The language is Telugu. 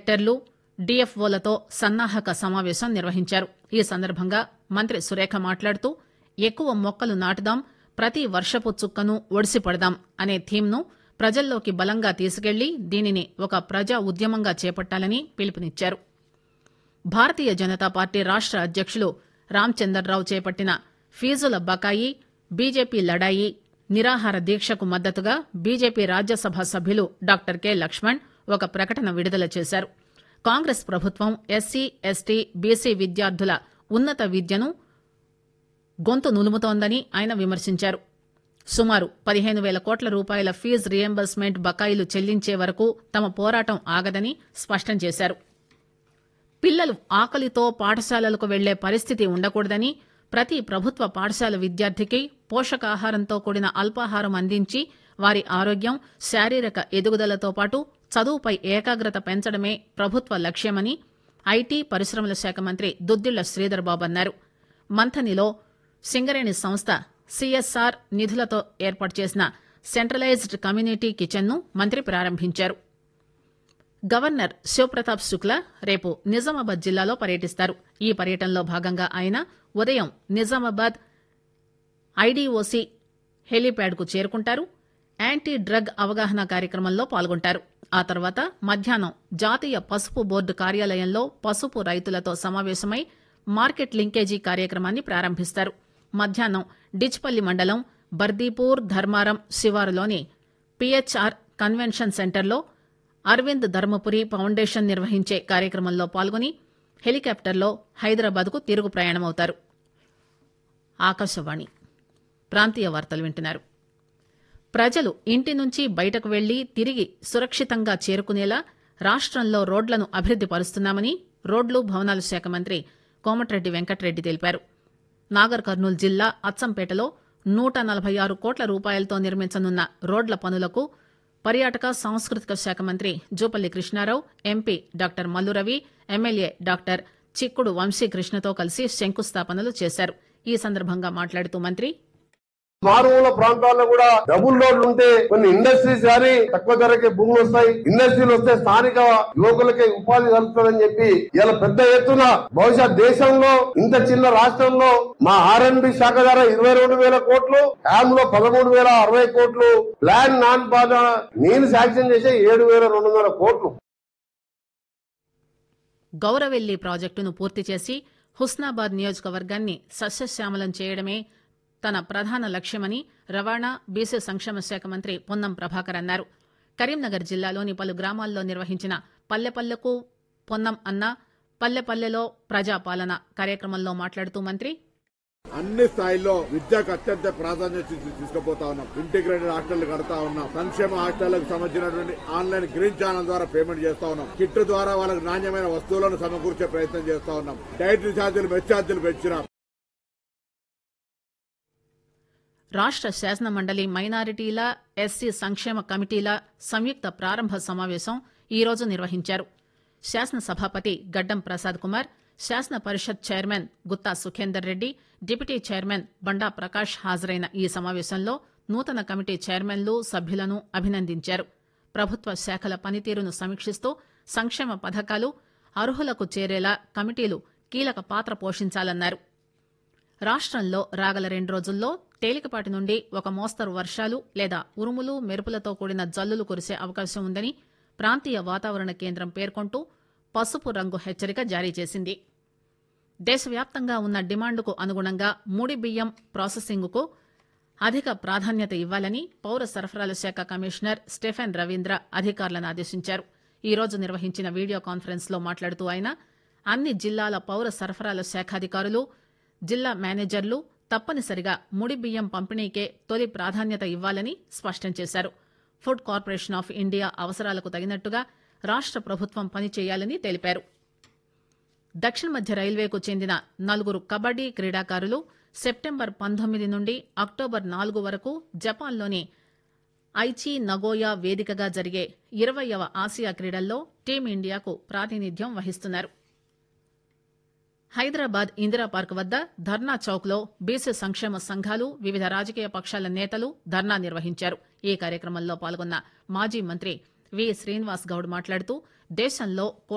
కలెక్టర్లు డీఎఫ్ఓలతో సన్నాహక సమావేశం నిర్వహించారు ఈ సందర్భంగా మంత్రి సురేఖ మాట్లాడుతూ ఎక్కువ మొక్కలు నాటుదాం ప్రతి వర్షపు చుక్కను ఒడిసిపడదాం అనే థీమ్ను ప్రజల్లోకి బలంగా తీసుకెళ్లి దీనిని ఒక ప్రజా ఉద్యమంగా చేపట్టాలని పిలుపునిచ్చారు భారతీయ జనతా పార్టీ రాష్ట అధ్యక్షులు రామచందర్రావు చేపట్టిన ఫీజుల బకాయి బీజేపీ లడాయి నిరాహార దీక్షకు మద్దతుగా బీజేపీ రాజ్యసభ సభ్యులు డాక్టర్ కె లక్ష్మణ్ ఒక ప్రకటన విడుదల చేశారు కాంగ్రెస్ ప్రభుత్వం ఎస్సీ ఎస్టీ బీసీ విద్యార్థుల ఉన్నత విద్యను గొంతు నులుముతోందని ఆయన విమర్శించారు సుమారు పదిహేను వేల కోట్ల రూపాయల ఫీజు రియంబర్స్మెంట్ బకాయిలు చెల్లించే వరకు తమ పోరాటం ఆగదని స్పష్టం చేశారు పిల్లలు ఆకలితో పాఠశాలలకు వెళ్లే పరిస్థితి ఉండకూడదని ప్రతి ప్రభుత్వ పాఠశాల విద్యార్థికి పోషకాహారంతో కూడిన అల్పాహారం అందించి వారి ఆరోగ్యం శారీరక ఎదుగుదలతో పాటు చదువుపై ఏకాగ్రత పెంచడమే ప్రభుత్వ లక్ష్యమని ఐటీ పరిశ్రమల శాఖ మంత్రి దుద్దిళ్ల శ్రీధర్బాబు అన్నారు మంథనిలో సింగరేణి సంస్థ సిఎస్ఆర్ నిధులతో ఏర్పాటు చేసిన సెంట్రలైజ్డ్ కమ్యూనిటీ కిచెన్ ను మంత్రి ప్రారంభించారు గవర్నర్ శివప్రతాప్ శుక్లా రేపు నిజామాబాద్ జిల్లాలో పర్యటిస్తారు ఈ పర్యటనలో భాగంగా ఆయన ఉదయం నిజామాబాద్ ఐడీఓసీ హెలీప్యాడ్కు చేరుకుంటారు యాంటీ డ్రగ్ అవగాహన కార్యక్రమంలో పాల్గొంటారు ఆ తర్వాత మధ్యాహ్నం జాతీయ పసుపు బోర్డు కార్యాలయంలో పసుపు రైతులతో సమావేశమై మార్కెట్ లింకేజీ కార్యక్రమాన్ని ప్రారంభిస్తారు మధ్యాహ్నం డిచ్పల్లి మండలం బర్దీపూర్ ధర్మారం శివారులోని పిహెచ్ఆర్ కన్వెన్షన్ సెంటర్లో అరవింద్ ధర్మపురి ఫౌండేషన్ నిర్వహించే కార్యక్రమంలో పాల్గొని హెలికాప్టర్లో హైదరాబాద్కు తిరుగు ప్రయాణమవుతారు ఆకాశవాణి ప్రాంతీయ వార్తలు వింటున్నారు ప్రజలు ఇంటి నుంచి బయటకు వెళ్లి తిరిగి సురక్షితంగా చేరుకునేలా రాష్టంలో రోడ్లను అభివృద్ది పరుస్తున్నామని రోడ్లు భవనాల శాఖ మంత్రి కోమటిరెడ్డి వెంకటరెడ్డి తెలిపారు నాగర్ కర్నూలు జిల్లా అచ్చంపేటలో నూట నలభై ఆరు కోట్ల రూపాయలతో నిర్మించనున్న రోడ్ల పనులకు పర్యాటక సాంస్కృతిక శాఖ మంత్రి Jupally Krishnarao MP doctor Malluravi MLA doctor Chikkudu వంశీకృష్ణతో కలిసి శంకుస్థాపనలు చేశారు ఈ సందర్భంగా మాట్లాడుతూ మంత్రి మారుమూల ప్రాంతాల్లో కూడా డబుల్ రోడ్లు ఉంటే కొన్ని ఇండస్ట్రీస్ కానీ తక్కువ ధరకే భూములు వస్తాయి ఇండస్ట్రీలు వస్తే స్థానిక యువకులకి ఉపాధి కలుగుతుందని చెప్పి ఇలా పెద్ద ఎత్తున బహుశా దేశంలో ఇంత చిన్న రాష్ట్రంలో మా ఆర్ఎన్బి శాఖ ద్వారా ఇరవై రెండు వేల కోట్లు యామ్ లో పదమూడు వేల అరవై కోట్లు ప్లాన్ నాన్ పాద నేను శాంక్షన్ చేసే ఏడు వేల రెండు వందల కోట్లు గౌరవెల్లి ప్రాజెక్టును పూర్తి చేసి హుస్నాబాద్ నియోజకవర్గాన్ని సస్యశ్యామలం చేయడమే తన ప్రధాన లక్ష్యమని రవాణా బీసీ సంక్షేమ శాఖ మంత్రి పొన్నం ప్రభాకర్ అన్నారు కరీంనగర్ జిల్లాలోని పలు గ్రామాల్లో నిర్వహించిన పల్లెపల్లెకు పొన్నం అన్న పల్లెపల్లెలో ప్రజాపాలన కార్యక్రమంలో మాట్లాడుతూ మంత్రి అన్ని స్థాయిల్లో విద్యకు అత్యంత ప్రాధాన్యత ఇచ్చి తీసుకుపోతా ఉన్నాం ఇంటిగ్రేటెడ్ హాస్టల్ కడతా ఉన్నాం సంక్షేమ హాస్టళ్లకు సంబంధించినటువంటి ఆన్లైన్ గ్రీన్ ఛానల్ ద్వారా పేమెంట్ చేస్తా ఉన్నాం కిట్ ద్వారా వాళ్ళకి నాణ్యమైన వస్తువులను సమకూర్చే ప్రయత్నం చేస్తా ఉన్నాం డైటరీ ఛార్జీలు మెస్ ఛార్జీలు పెంచినాం రాష్ట శాసన మండలి మైనారిటీల ఎస్సీ సంక్షేమ కమిటీల సంయుక్త ప్రారంభ సమావేశం ఈ రోజు నిర్వహించారు శాసన సభాపతి గడ్డం ప్రసాద్ కుమార్ శాసన పరిషత్ chairman Gutta Sukhender Reddy deputy chairman Banda Prakash హాజరైన ఈ సమావేశంలో నూతన కమిటీ చైర్మన్లు సభ్యులను అభినందించారు ప్రభుత్వ శాఖల పనితీరును సమీక్షిస్తూ సంక్షేమ పథకాలు అర్హులకు చేరేలా కమిటీలు కీలక పాత్ర పోషించాలన్నారు రాష్టంలో రాగల రెండు రోజుల్లో తేలికపాటి నుండి ఒక మోస్తరు వర్షాలు లేదా ఉరుములు మెరుపులతో కూడిన జల్లులు కురిసే అవకాశం ఉందని ప్రాంతీయ వాతావరణ కేంద్రం పేర్కొంటూ పసుపు రంగు హెచ్చరిక జారీ చేసింది దేశవ్యాప్తంగా ఉన్న డిమాండ్కు అనుగుణంగా ముడి బియ్యం ప్రాసెసింగ్కు అధిక ప్రాధాన్యత ఇవ్వాలని పౌర సరఫరాల శాఖ కమిషనర్ స్టెఫెన్ రవీంద్ర అధికారులను ఆదేశించారు ఈ రోజు నిర్వహించిన వీడియో కాన్ఫరెన్స్ లో మాట్లాడుతూ ఆయన అన్ని జిల్లాల పౌర సరఫరాల శాఖాధికారులు జిల్లా మేనేజర్లు తప్పనిసరిగా ముడి బియ్యం పంపిణీకే తొలి ప్రాధాన్యత ఇవ్వాలని స్పష్టం చేశారు ఫుడ్ కార్పొరేషన్ ఆఫ్ ఇండియా అవసరాలకు తగినట్టుగా రాష్ట ప్రభుత్వం పనిచేయాలని తెలిపారు దక్షిణ మధ్య రైల్వేకు చెందిన నలుగురు కబడ్డీ క్రీడాకారులు సెప్టెంబర్ పంతొమ్మిది నుండి అక్టోబర్ నాలుగు వరకు జపాన్లోని ఐచి నగోయా వేదికగా జరిగే ఇరవయవ ఆసియా క్రీడల్లో టీమిండియాకు ప్రాతినిధ్యం వహిస్తున్నారు హైదరాబాద్ ఇందిరా పార్క్ వద్ద ధర్నా చౌక్ లో బీసీ సంక్షేమ సంఘాలు వివిధ రాజకీయ పక్షాల నేతలు ధర్నా నిర్వహించారు ఈ కార్యక్రమంలో పాల్గొన్న మాజీ మంత్రి వి శ్రీనివాస్ గౌడ్ మాట్లాడుతూ దేశంలో